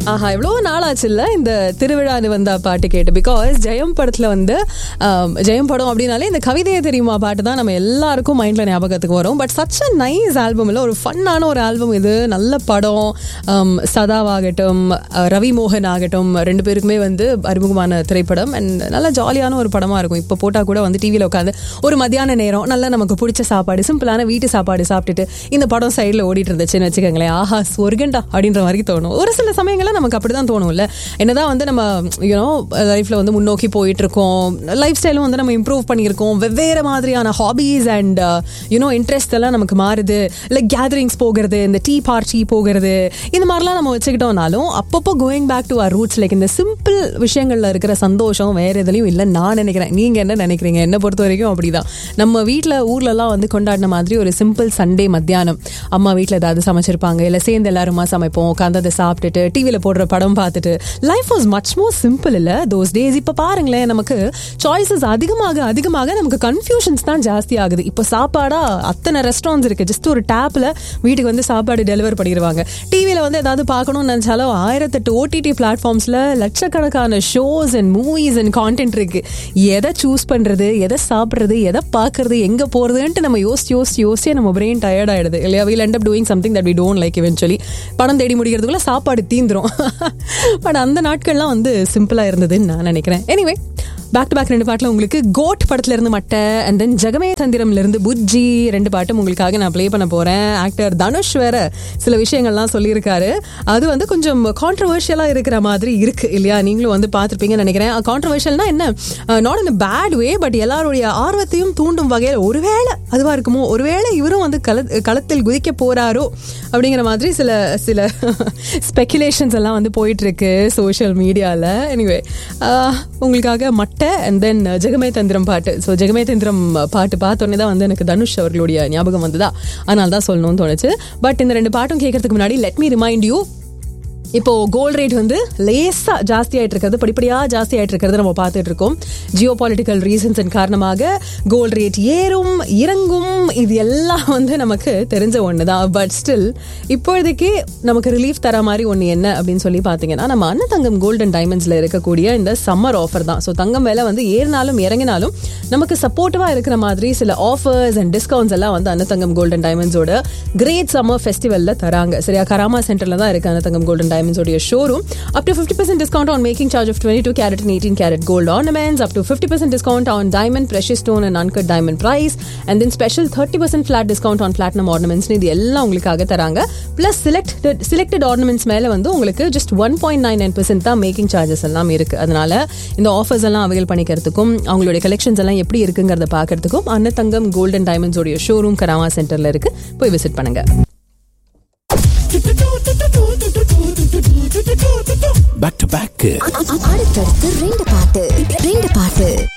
ஆஹா எவ்வளோ நாள் ஆச்சுல்ல இந்த திருவிழான்னு வந்த பாட்டு கேட்டு பிகாஸ் ஜெயம் படத்தில் வந்து ஆம், ஜெயம் படம் அப்படின்னாலே இந்த கவிதையை தெரியுமா பாட்டு தான் நம்ம எல்லாருக்கும் மைண்டில் ஞாபகத்துக்கு வரும் but such a nice album இல்லை ஒரு ஃபன்னான ஒரு ஆல்பம் இது நல்ல படம் ஆம், சதாவாகட்டும் அஹ், ரவி மோகன் ஆகட்டும் ரெண்டு பேருக்குமே வந்து அறிமுகமான திரைப்படம் அண்ட் நல்ல ஜாலியான ஒரு படமாக இருக்கும் இப்போ போட்டால் கூட வந்து டிவியில் உட்காந்து ஒரு மத்தியான நேரம் நல்லா நமக்கு பிடிச்ச சாப்பாடு சிம்பிளான வீட்டு சாப்பாடு சாப்பிட்டுட்டு இந்த படம் சைடில் ஓடிட்டு இருந்துச்சுன்னு வச்சுக்கோங்களேன் ஆஹா ஸ்வர்கண்டா அப்படின்ற மாதிரி தோணும் ஒரு சில சமயங்களில் நமக்கு அப்படி தான் தோணும்ல என்னதான் வந்து நம்ம யூனோ லைஃப்பில் வந்து முன்னோக்கி போயிட்டு இருக்கோம் லைஃப் ஸ்டைலும் வந்து நம்ம இம்ப்ரூவ் பண்ணியிருக்கோம் வெவ்வேறு மாதிரியான ஹாபீஸ் அண்ட் யூனோ இன்ட்ரெஸ்ட் எல்லாம் நமக்கு மாறுது லைக் கேதரிங்ஸ் போகிறது இந்த டீ பார்ட்டி போகிறது இந்த மாதிரிலாம் நம்ம வச்சுக்கிட்டோம்னாலும் அப்பப்போ going back to our roots like இந்த சிம்பிள் விஷயங்களில் இருக்கிற சந்தோஷம் வேற எதுலையும் இல்லை நான் நினைக்கிறேன் நீங்கள் என்ன நினைக்கிறீங்க என்னை பொறுத்த வரைக்கும் அப்படிதான் நம்ம வீட்டில் ஊர்லலாம் வந்து கொண்டாடின மாதிரி ஒரு சிம்பிள் சண்டே மத்தியானம் அம்மா வீட்டில் ஏதாவது சமைச்சிருப்பாங்க இல்லை சேர்ந்து எல்லாருமா சமைப்போம் உட்காந்து அதை சாப்பிட்டுட்டு டிவியில் போடுற படம் பார்த்துட்டு life was much more simple இல்லை தோஸ் டேஸ் இப்போ பாருங்களேன் நமக்கு சாய்ஸஸ் அதிகமாக அதிகமாக நமக்கு கன்ஃபியூஷன்ஸ் தான் ஜாஸ்தி ஆகுது இப்போ சாப்பாடா அத்தனை ரெஸ்டாரண்ட்ஸ் இருக்கு ஜஸ்ட் ஒரு டேப்பில் வீட்டுக்கு வந்து சாப்பாடு டெலிவர் பண்ணிடுவாங்க டிவியில் வந்து ஏதாவது பார்க்கணும்னு நினச்சாலும் ஆயிரத்தெட்டு ஓடிடி பிளாட்ஃபார்ம்ஸில் லட்சக்கணக்கான shows and movies and content இருக்கு எதை சூஸ் பண்ணுறது எதை சாப்பிட்றது எதை பார்க்கறது எங்கே போகிறதுன்ட்டு நம்ம யோசிச்சு யோசிச்சு யோசிச்சே நம்ம பிரெயின் டயர்ட் ஆயிடுது இல்லையா we'll end up doing something that we don't like eventually பணம் தேடி முடிக்கிறதுக்குள்ள சாப்பாடு தீந்துரும் பட் அந்த நாட்கள்லாம் வந்து சிம்பிளாக இருந்ததுன்னு நான் நினைக்கிறேன் எனிவே பேக் டு பேக் ரெண்டு பாட்டில் உங்களுக்கு கோட் படத்துல இருந்து மட்டை அண்ட் தென் ஜெகமே தந்திரம்ல இருந்து புஜ்ஜி ரெண்டு பாட்டும் உங்களுக்காக நான் ப்ளே பண்ண போறேன் ஆக்டர் தனுஷ் வேற சில விஷயங்கள்லாம் சொல்லியிருக்காரு அது வந்து கொஞ்சம் கான்ட்ரவர்ஷியலாக இருக்கிற மாதிரி இருக்கு இல்லையா நீங்களும் வந்து பார்த்துருப்பீங்கன்னு நினைக்கிறேன் கான்ட்ரவர்ஷியல்னா என்ன not in bad way but எல்லாருடைய ஆர்வத்தையும் தூண்டும் வகையில் ஒருவேளை அதுவா இருக்குமோ ஒருவேளை இவரும் வந்து கள களத்தில் குதிக்க போறாரோ அப்படிங்கிற மாதிரி சில சில ஸ்பெக்குலேஷன்ஸ் எல்லாம் வந்து போயிட்டு இருக்கு சோஷியல் மீடியாவில் எனிவே உங்களுக்காக மட்டை அண்ட் தென் ஜெகமே தந்திரம் பாட்டு ஸோ ஜெகமே தந்திரம் பாட்டு பார்த்தோன்னே தான் வந்து எனக்கு தனுஷ் அவர்களுடைய ஞாபகம் வந்ததா அதனால தான் சொல்லணும்னு தோணுச்சு பட் இந்த ரெண்டு பாட்டும் கேட்கறதுக்கு முன்னாடி லெட் மீ ரிமைண்ட் யூ இப்போ கோல்ட் ரேட் வந்து லேசா ஜாஸ்தி ஆயிட்டு இருக்கிறது படிப்படியா ஜாஸ்தி ஆயிட்டு இருக்கிறது நம்ம பார்த்துட்டு இருக்கோம் ஜியோ பொலிட்டிக்கல் ரீசன்ஸின் காரணமாக கோல்ட் ரேட் ஏறும் இறங்கும் இது எல்லாம் வந்து நமக்கு தெரிஞ்ச ஒன்று தான் பட் ஸ்டில் இப்பொழுதைக்கு நமக்கு ரிலீஃப் தர மாதிரி ஒன்று என்ன அப்படின்னு சொல்லி பார்த்தீங்கன்னா நம்ம அன்னதங்கம் தங்கம் கோல்டன் டைமண்ட்ஸில் இருக்கக்கூடிய இந்த சம்மர் ஆஃபர் தான் ஸோ தங்கம் விலை வந்து ஏறினாலும் இறங்கினாலும் நமக்கு சப்போர்ட்டிவாக இருக்கிற மாதிரி சில ஆஃபர்ஸ் அண்ட் டிஸ்கவுண்ட்ஸ் எல்லாம் வந்து அன்னதங்கம் கோல்டன் டைமண்ட்ஸோட கிரேட் சம்மர் ஃபெஸ்டிவலில் தராங்க சரியா கராமா சென்டரில் தான் இருக்கு அன்னதங்கம் கோல்டன் டைமண்ட்ஸோடைய showroom up to fifty percent discount on making charge of twenty two carat and eighteen carat gold ornaments up to fifty percent discount on diamond precious stone and uncut diamond price and then special thirty percent flat discount on platinum ornaments இது எல்லாம் உங்களுக்காக தராங்க plus selected selected ornaments மேலே வந்து உங்களுக்கு just one point nine nine percent தான் making charges எல்லாம் இருக்கு அதனால இந்த ஆஃபர்ஸ் எல்லாம் அவைல் பண்ணிக்கிறதுக்கும் அவங்களுடைய கலெக்ஷன்ஸ் எல்லாம் எப்படி இருக்குங்கிறத பார்க்கறதுக்கும் அன்னதங்கம் கோல்டன் டைமண்ட்ஸோடைய ஷோரூம் கராமா சென்டர்ல இருக்கு போய் விசிட் பண்ணுங்க பேக் டு பேக் அடுத்தடுத்து ரெண்டு பாட்டு ரெண்டு பாட்டு